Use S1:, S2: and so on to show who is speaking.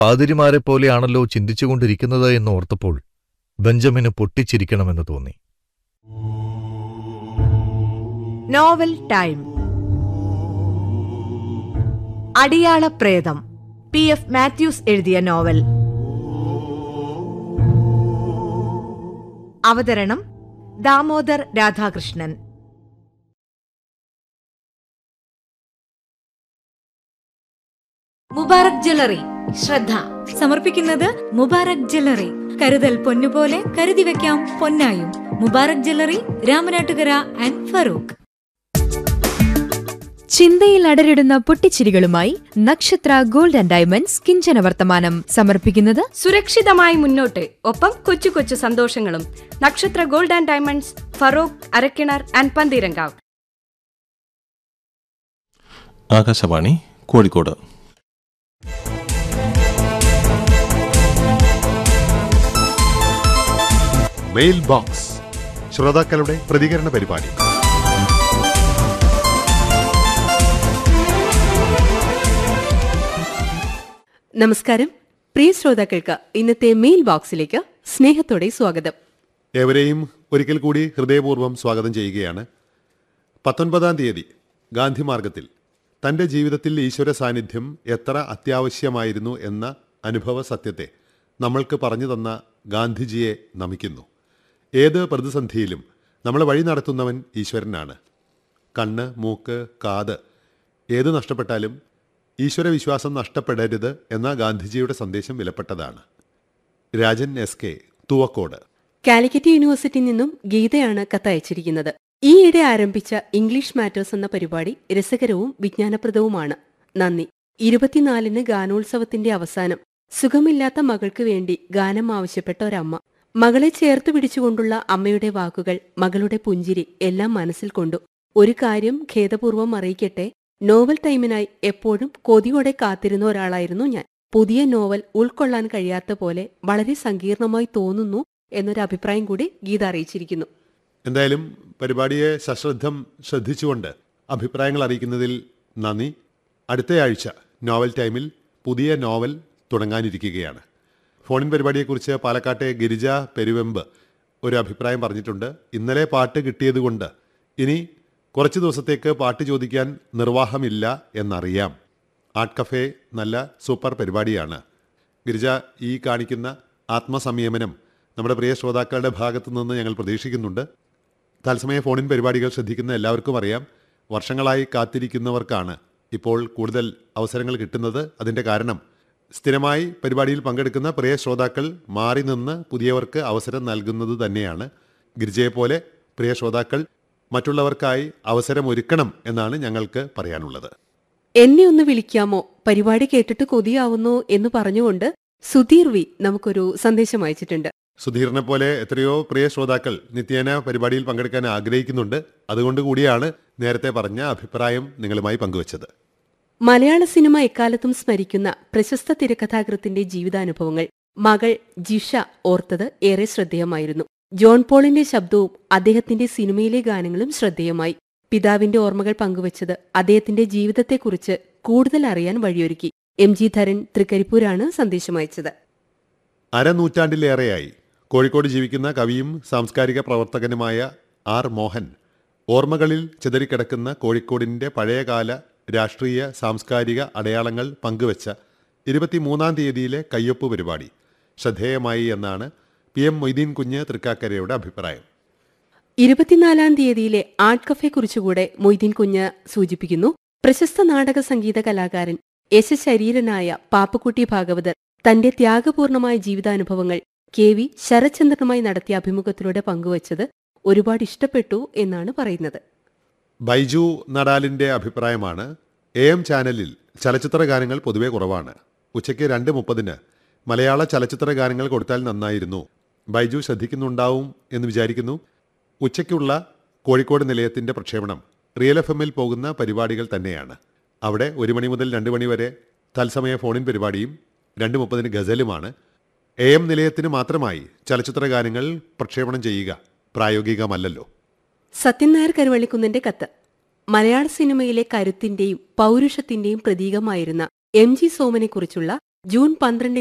S1: പാതിരിമാരെ പോലെയാണല്ലോ ചിന്തിച്ചുകൊണ്ടിരിക്കുന്നത് എന്ന് ഓർത്തപ്പോൾ ബെഞ്ചമിന് പൊട്ടിച്ചിരിക്കണമെന്ന് തോന്നി
S2: novel time അടിയാള പ്രേതം പി എഫ് മാത്യൂസ് എഴുതിയ നോവൽ അവതരണം ദാമോദർ രാധാകൃഷ്ണൻ
S3: മുബാറക് ജ്വല്ലറി ശ്രദ്ധ സമർപ്പിക്കുന്നത് മുബാറക് ജ്വല്ലറി കരുതൽ പൊന്നുപോലെ കരുതി വെക്കാം പൊന്നായും മുബാറക് ജ്വല്ലറി രാമനാട്ടുകര ആൻഡ് ഫറൂഖ്
S4: ചിന്തയിൽ അടരിടുന്ന പൊട്ടിച്ചിരികളുമായി നക്ഷത്ര ഗോൾഡ് ആൻഡ് ഡയമണ്ട്സ് കിഞ്ചന വർത്തമാനം സമർപ്പിക്കുന്നത്
S5: സുരക്ഷിതമായി മുന്നോട്ട് ഒപ്പം കൊച്ചു കൊച്ചു സന്തോഷങ്ങളും Nakshatra gold and diamonds Feroke Arakkinar and Pantheerankavu
S6: Akashvani Kozhikode
S7: mail box ശ്രോതാക്കളുടെ പ്രതികരണ പരിപാടി
S8: നമസ്കാരം പ്രിയ ശ്രോതാക്കൾക്ക് ഇന്നത്തെ മെയിൽ ബോക്സിലേക്ക് സ്നേഹത്തോടെ സ്വാഗതം
S7: ഏവരെയും ഒരിക്കൽ കൂടി ഹൃദയപൂർവ്വം സ്വാഗതം ചെയ്യുകയാണ് പത്തൊൻപതാം തീയതി ഗാന്ധി മാർഗത്തിൽ തൻ്റെ ജീവിതത്തിൽ ഈശ്വര സാന്നിധ്യം എത്ര അത്യാവശ്യമായിരുന്നു എന്ന അനുഭവ സത്യത്തെ നമ്മൾക്ക് പറഞ്ഞു തന്ന ഗാന്ധിജിയെ നമിക്കുന്നു ഏത് പ്രതിസന്ധിയിലും നമ്മളെ വഴി നടത്തുന്നവൻ ഈശ്വരനാണ് കണ്ണ് മൂക്ക് കാത് ഏത് നഷ്ടപ്പെട്ടാലും ഈശ്വരവിശ്വാസം നഷ്ടപ്പെടരുത് എന്ന ഗാന്ധിജിയുടെ സന്ദേശം വിലപ്പെട്ടതാണ് രാജൻ എസ് കെ തുവക്കോട്
S8: കാലിക്കറ്റ് യൂണിവേഴ്സിറ്റിയിൽ നിന്നും ഗീതയാണ് കത്തയച്ചിരിക്കുന്നത് ഈയിടെ ആരംഭിച്ച ഇംഗ്ലീഷ് മാറ്റേഴ്സ് എന്ന പരിപാടി രസകരവും വിജ്ഞാനപ്രദവുമാണ് നന്ദി ഇരുപത്തിനാലിന് ഗാനോത്സവത്തിന്റെ അവസാനം സുഖമില്ലാത്ത മകൾക്ക് വേണ്ടി ഗാനം ആവശ്യപ്പെട്ട ഒരമ്മ മകളെ ചേർത്ത് പിടിച്ചുകൊണ്ടുള്ള അമ്മയുടെ വാക്കുകൾ മകളുടെ പുഞ്ചിരി എല്ലാം മനസ്സിൽ കൊണ്ടു ഒരു കാര്യം ഖേദപൂർവ്വം അറിയിക്കട്ടെ നോവൽ ടൈമിനായി എപ്പോഴും കൊതിയോടെ കാത്തിരുന്ന ഒരാളായിരുന്നു ഞാൻ പുതിയ നോവൽ ഉൾക്കൊള്ളാൻ കഴിയാത്ത പോലെ വളരെ സങ്കീർണമായി തോന്നുന്നു എന്നൊരു അഭിപ്രായം കൂടി ഗീത അറിയിച്ചിരിക്കുന്നു
S7: എന്തായാലും പരിപാടിയെ സശ്രദ്ധം ശ്രദ്ധിച്ചുകൊണ്ട് അഭിപ്രായങ്ങൾ അറിയിക്കുന്നതിൽ നന്ദി അടുത്തയാഴ്ച നോവൽ ടൈമിൽ പുതിയ നോവൽ തുടങ്ങാനിരിക്കുകയാണ് ഫോണിൻ പരിപാടിയെക്കുറിച്ച് പാലക്കാട്ടെ ഗിരിജ പെരുവെമ്പ് ഒരു അഭിപ്രായം പറഞ്ഞിട്ടുണ്ട് ഇന്നലെ പാട്ട് കിട്ടിയതുകൊണ്ട് ഇനി കുറച്ച് ദിവസത്തേക്ക് പാട്ട് ചോദിക്കാൻ നിർവാഹമില്ല എന്നറിയാം ആർട്ട് കഫേ നല്ല സൂപ്പർ പരിപാടിയാണ് ഗിരിജ ഈ കാണിക്കുന്ന ആത്മസംയമനം നമ്മുടെ പ്രിയ ശ്രോതാക്കളുടെ ഭാഗത്തു നിന്ന് ഞങ്ങൾ പ്രതീക്ഷിക്കുന്നുണ്ട് തത്സമയ ഫോണിൻ പരിപാടികൾ ശ്രദ്ധിക്കുന്ന എല്ലാവർക്കും അറിയാം വർഷങ്ങളായി കാത്തിരിക്കുന്നവർക്കാണ് ഇപ്പോൾ കൂടുതൽ അവസരങ്ങൾ കിട്ടുന്നത് അതിൻ്റെ കാരണം സ്ഥിരമായി പരിപാടിയിൽ പങ്കെടുക്കുന്ന പ്രിയ ശ്രോതാക്കൾ മാറി നിന്ന് പുതിയവർക്ക് അവസരം നൽകുന്നത് തന്നെയാണ് ഗിരിജയെപ്പോലെ പ്രിയ ശ്രോതാക്കൾ മറ്റുള്ളവർക്കായി അവസരം ഒരുക്കണം എന്നാണ് ഞങ്ങൾക്ക് പറയാനുള്ളത്
S8: എന്നെ ഒന്ന് വിളിക്കാമോ പരിപാടി കേട്ടിട്ട് കൊതിയാവുന്നു എന്ന് പറഞ്ഞുകൊണ്ട് സുധീർ വി നമുക്കൊരു സന്ദേശം അയച്ചിട്ടുണ്ട്
S7: സുധീറിനെ പോലെ എത്രയോ പ്രിയ ശ്രോതാക്കൾ നിത്യേന പരിപാടിയിൽ പങ്കെടുക്കാൻ ആഗ്രഹിക്കുന്നുണ്ട് അതുകൊണ്ട് കൂടിയാണ് നേരത്തെ പറഞ്ഞ അഭിപ്രായം നിങ്ങളുമായി പങ്കുവച്ചത്
S8: മലയാള സിനിമ എക്കാലത്തും സ്മരിക്കുന്ന പ്രശസ്ത തിരക്കഥാകൃത്തിന്റെ ജീവിതാനുഭവങ്ങൾ മകൾ ജിഷ ഓർത്തത് ഏറെ ശ്രദ്ധേയമായിരുന്നു ജോൺ പോളിന്റെ ശബ്ദവും അദ്ദേഹത്തിന്റെ സിനിമയിലെ ഗാനങ്ങളും ശ്രദ്ധേയമായി പിതാവിന്റെ ഓർമ്മകൾ പങ്കുവച്ചത് അദ്ദേഹത്തിന്റെ ജീവിതത്തെക്കുറിച്ച് കൂടുതൽ അറിയാൻ വഴിയൊരുക്കി എം ജി ധരൻ തൃക്കരിപ്പൂരാണ് സന്ദേശമയച്ചത്
S7: അരനൂറ്റാണ്ടിലേറെയായി കോഴിക്കോട് ജീവിക്കുന്ന കവിയും സാംസ്കാരിക പ്രവർത്തകനുമായ ആർ മോഹൻ ഓർമ്മകളിൽ ചിതറിക്കിടക്കുന്ന കോഴിക്കോടിൻ്റെ പഴയകാല രാഷ്ട്രീയ സാംസ്കാരിക അടയാളങ്ങൾ പങ്കുവച്ച ഇരുപത്തിമൂന്നാം തീയതിയിലെ കയ്യൊപ്പ് പരിപാടി ശ്രദ്ധേയമായി എന്നാണ് പി എം മൊയ്തീൻ കുഞ്ഞ് തൃക്കാക്കരയുടെ അഭിപ്രായം
S8: ഇരുപത്തിനാലാം തീയതിയിലെ ആർട്ട് കഫെ കുറിച്ചുകൂടെ മൊയ്തീൻ കുഞ്ഞ് സൂചിപ്പിക്കുന്നു പ്രശസ്ത നാടക സംഗീത കലാകാരൻ യശശരീരനായ പാപ്പക്കുട്ടി ഭാഗവതർ തന്റെ ത്യാഗപൂർണമായ ജീവിതാനുഭവങ്ങൾ കെ വി ശരത്ചന്ദ്രനുമായി നടത്തിയ അഭിമുഖത്തിലൂടെ പങ്കുവച്ചത് ഒരുപാട് ഇഷ്ടപ്പെട്ടു എന്നാണ് പറയുന്നത്
S7: ബൈജു നടാലിൻ്റെ അഭിപ്രായമാണ് എ എം ചാനലിൽ ചലച്ചിത്ര ഗാനങ്ങൾ പൊതുവെ കുറവാണ് ഉച്ചയ്ക്ക് രണ്ട് മുപ്പതിന് മലയാള ചലച്ചിത്ര ഗാനങ്ങൾ കൊടുത്താൽ നന്നായിരുന്നു ബൈജു ശ്രദ്ധിക്കുന്നുണ്ടാവും എന്ന് വിചാരിക്കുന്നു ഉച്ചയ്ക്കുള്ള കോഴിക്കോട് നിലയത്തിൻ്റെ പ്രക്ഷേപണം റിയൽ എഫ് എമ്മിൽ പോകുന്ന പരിപാടികൾ തന്നെയാണ് അവിടെ ഒരു മണി മുതൽ രണ്ട് മണി വരെ തത്സമയ ഫോണിൻ പരിപാടിയും രണ്ട് മുപ്പതിന് ഗസലുമാണ് എ എം നിലയത്തിന് മാത്രമായി ചലച്ചിത്ര ഗാനങ്ങൾ പ്രക്ഷേപണം ചെയ്യുക പ്രായോഗികമല്ലല്ലോ
S8: സത്യൻ നായർ കരുവള്ളിക്കുന്നിന്റെ കത്ത് മലയാള സിനിമയിലെ കരുത്തിന്റെയും പൗരുഷത്തിന്റെയും പ്രതീകമായിരുന്ന എം ജി സോമനെക്കുറിച്ചുള്ള ജൂൺ പന്ത്രണ്ടിന്